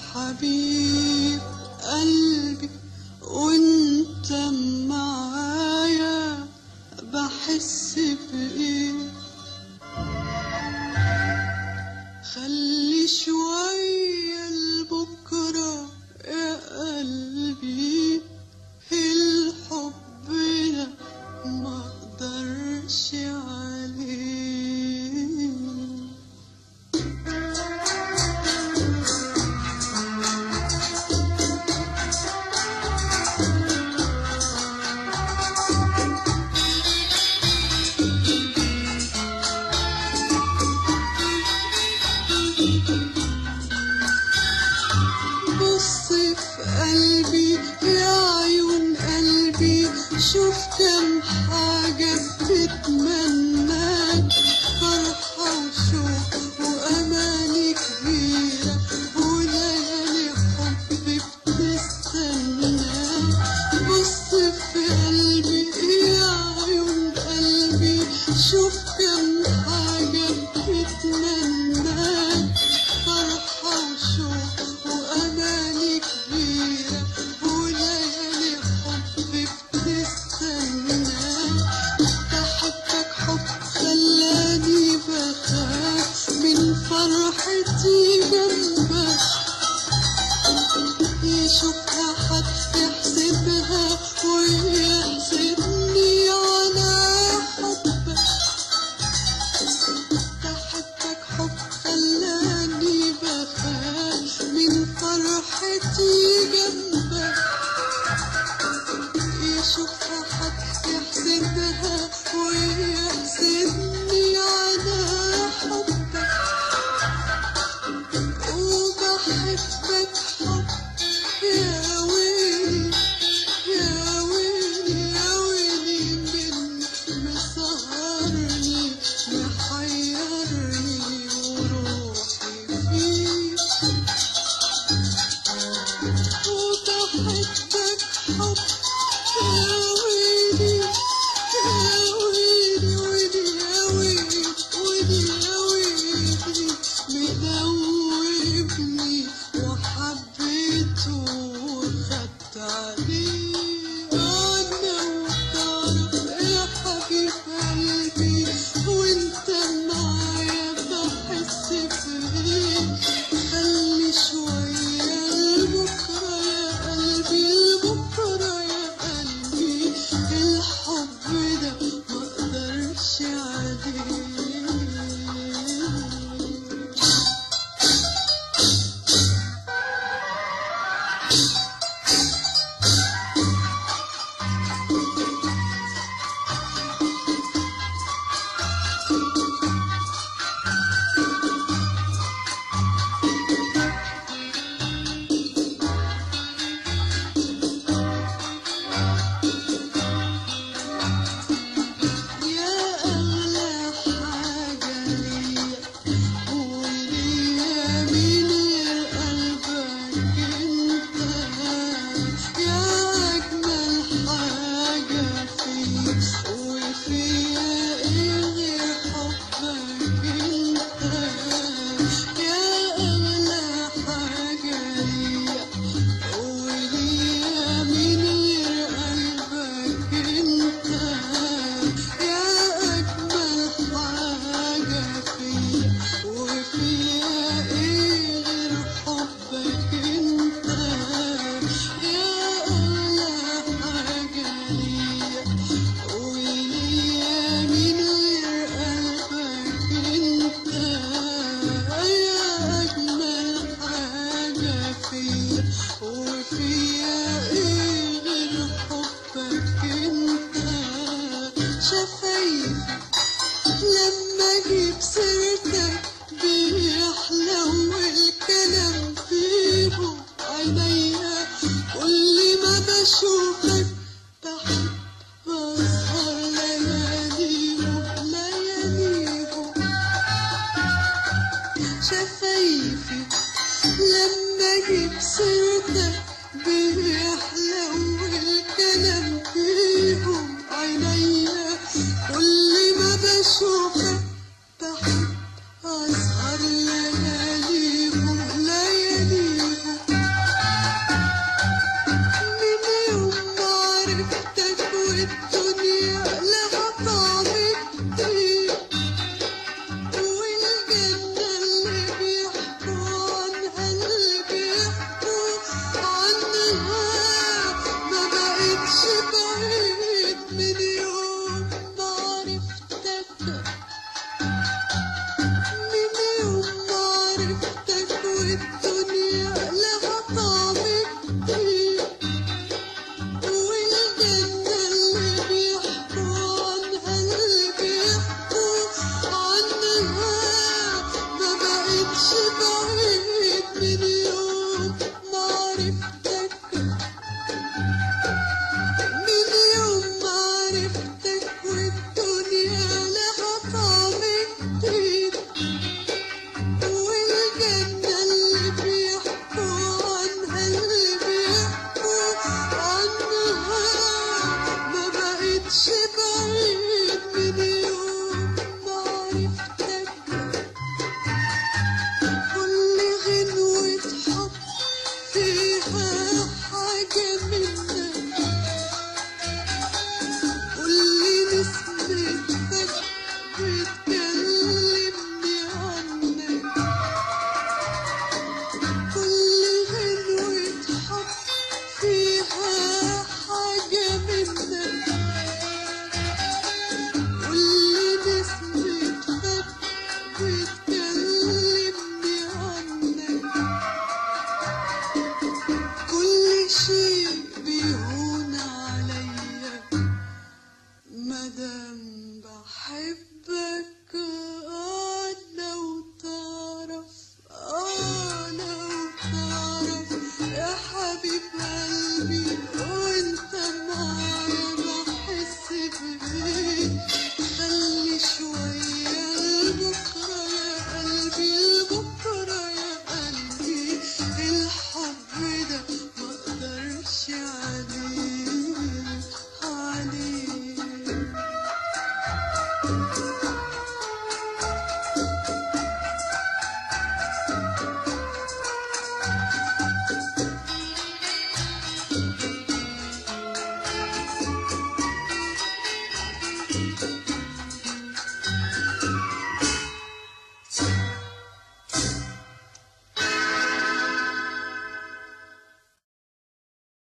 حبيب قلبي وانت معايا بحس بإيه خلي شوية لبكرة يا قلبي الحب ده ما اقدرش عليه بص في قلبي يا عيون قلبي شوف كم حاجة بتتمناك فرحة وشوق وأماني كبيرة وليالي حب بتستناك بص في قلبي يا عيون قلبي شوف كم حاجة بتتمناك فرحة وشوق وأماني كبيرة وليالي حب بتستناك بحبك حب خلاني بخاف من فرحتي جنبك يشوفها حد يحسبها ويحسبني على حبك بحبك حب خلاني بخاف من فرحتي جنبك يشوفها حد يحسبها ويحسبني على حبك وبحبك حب يا ويلي يا ويلي يا ويلي من مسهرني محيرني وروحي فيك وبحبك حب يا ويلي يا ويلي ويلي يا ويلي ويلي يا ويلي مدوبني وحب والدنيا لها طعم جديد والجنة اللي بيحكوا عنها اللي بيحكوا عنها ما بقتش بعيد من يوم ما عرفتك من يوم ما عرفتك والدنيا لها طعم جديد والجنة اللي بيحكوا عنها اللي بيحكوا عنها ما بقتش بعيد من يوم ما عرفتك كل غنوة حب فيها حاجة منك كل نسمتك بتكلمني عنك كل غنوة حب فيها حاجة منك كل نسمتك بتكلمني عنك كل شيء بيهون عليا مادام بحبك آه لو تعرف آه لو تعرف يا حبيب قلبي وانت معايا بحس بإيه خلي شوية لبكرة يا قلبي لبكرة يا قلبي الحب ده مقدرش عليه عليه